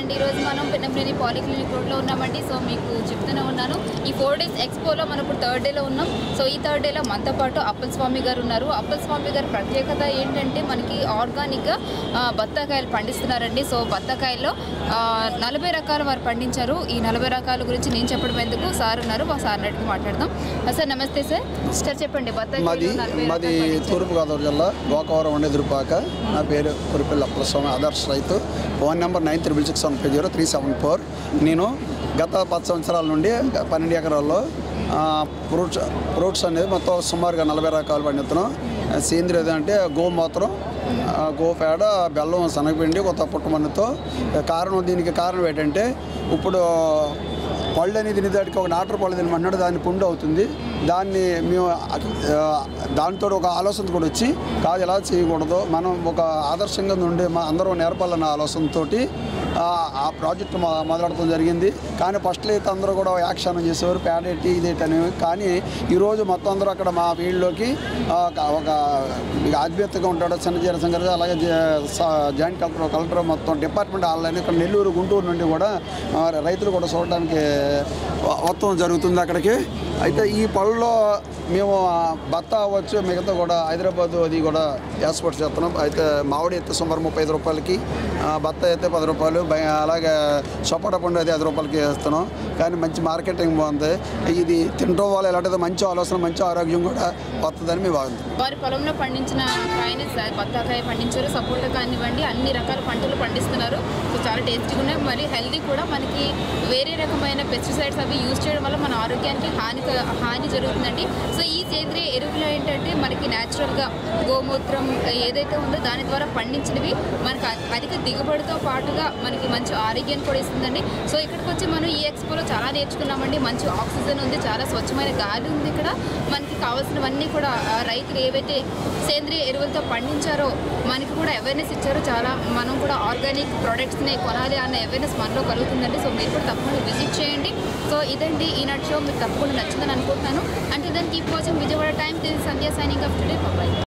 అండి ఈరోజు మనం పిన్నపనేని పాలిక్లినిక్ రోడ్లో ఉన్నామండి సో మీకు చెప్తూనే ఉన్నాను ఈ ఫోర్ డేస్ ఎక్స్పోలో మనం ఇప్పుడు థర్డ్ డేలో ఉన్నాం సో ఈ థర్డ్ డేలో మనతో పాటు అప్పల్ స్వామి గారు ఉన్నారు అప్పల్ స్వామి గారి ప్రత్యేకత ఏంటంటే మనకి ఆర్గానిక్గా ఆ, బత్తాకాయలు పండిస్తున్నారండి సో బత్తాకాయల్లో ఆ, నలభై రకాలు వారు పండించారు ఈ నలభై రకాల గురించి నేను చెప్పడం ఎందుకు సార్ ఉన్నారు మా సార్ అడిగి మాట్లాడదాం ఆ, సార్ నమస్తే సార్ సార్ చెప్పండి మాది బత్తాకాయలు నలభై మాది రకాలు పండించారు. తూర్పుగోదావరి జిల్లా గోకవరం ఉండేదురుపాక నా పేరు కురిపల్లి అప్పలస్వామి ఆదర్శ రైతు phone number nine triple six one five zero three seven four నేను గత పది సంవత్సరాల నుండి పన్నెండు ఎకరాల్లో ఆ, ఫ్రూట్స్ ఫ్రూట్స్ అనేది మొత్తం సుమారుగా నలభై రకాలు పండిస్తున్నాం సేంద్రియ అంటే గోమూత్రం ఆ, గోపేడ బెల్లం శనగపిండి కొత్త పుట్టమన్నుతో కారణం దీనికి కారణం ఏంటంటే ఇప్పుడు పళ్ళు అనేది తినేదానికి ఒక నాటర్ పళ్ళు తినమంటున్నాడు దాన్ని పుండు అవుతుంది దాన్ని మేము ఆ, దానితో ఒక ఆలోచన కూడా వచ్చి కాదు ఎలా చేయకూడదు మనం ఒక ఆదర్శంగా ఉండే మా అందరం నేర్పాలన్న ఆలోచనతోటి ఆ, ఆ ప్రాజెక్ట్ మొ- మొదలెడటం జరిగింది కానీ ఫస్ట్లో అయితే అందరూ కూడా యాక్షన్ చేసేవారు పేడేటి ఇదేటి అనేవి కానీ ఈరోజు మొత్తం అందరూ అక్కడ మా ఫీల్డ్లోకి ఆ, ఒక- ఒక ఆధ్యాత్మికంగా ఉంటాడు చిన్న జీరసింగ్ గారు అలాగే జే- స- జాయింట్ కలెక్టర్ కలెక్టర్ మొత్తం డిపార్ట్మెంట్ వాళ్ళని ఇక్కడ నెల్లూరు గుంటూరు నుండి కూడా ఆ, రైతులు కూడా చూడడానికి వ- వస్తాం జరుగుతుంది అక్కడికి అయితే ఈ పళ్ళలో మేము ఆ, బత్త అవ్వచ్చు మిగతా కూడా హైదరాబాద్ అది కూడా ఎక్స్పోర్ట్ చేస్తున్నాం అయితే మామిడి అయితే సుమారు ముప్పై ఐదు రూపాయలకి ఆ, బత్త అయితే పది రూపాయలు బై- అలాగే సపోటా పండు అది ఐదు రూపాయలకి వేస్తున్నాం కానీ మంచి మార్కెటింగ్ బాగుంది ఇది తినడం వల్ల ఎలాంటిదో మంచి ఆలోచన మంచి ఆరోగ్యం కూడా వస్తుందని మేము భావిస్తున్నాం వారి పొలంలో పండించిన కాయని స- బత్తాకాయ పండించారు సపోటా కానివ్వండి అన్ని రకాల పంటలు పండిస్తున్నారు సో చాలా టేస్టీగా ఉన్నాయి మరి హెల్దీ కూడా మనకి వేరే రకమైన పెస్టిసైడ్స్ అవి యూజ్ చేయడం వల్ల మన ఆరోగ్యానికి హాని క- హాని జరుగుతుందండి సో ఈ సేంద్రియ ఎరువులు ఏంటంటే మనకి న్యాచురల్గా గోమూత్రం ఏదైతే ఉందో దాని ద్వారా పండించినవి మనకి అ- అధిక దిగుబడితో పాటుగా మనకి మంచి ఆరోగ్యాన్ని కూడా ఇస్తుందండి సో ఇక్కడికి వచ్చి మనం ఈ ఎక్స్పోలో చాలా నేర్చుకున్నామండి మంచి ఆక్సిజన్ ఉంది చాలా స్వచ్ఛమైన గాలి ఉంది ఇక్కడ మనకి కావాల్సినవన్నీ కూడా ఆ, రైతులు ఏవైతే సేంద్రియ ఎరువులతో పండించారో మనకి కూడా అవేర్నెస్ ఇచ్చారో చాలా మనం కూడా ఆర్గానిక్ ప్రొడక్ట్స్ని కొనాలి అన్న అవేర్నెస్ మనలో కలుగుతుందండి సో మీరు కూడా తప్పకుండా విజిట్ చేయండి సో ఇదండి ఈనాటి షో మీకు తప్పకుండా నచ్చిందని అనుకుంటున్నాను అంటే దాన్ని keep watching Vijayawada time Sandhya signing off today bye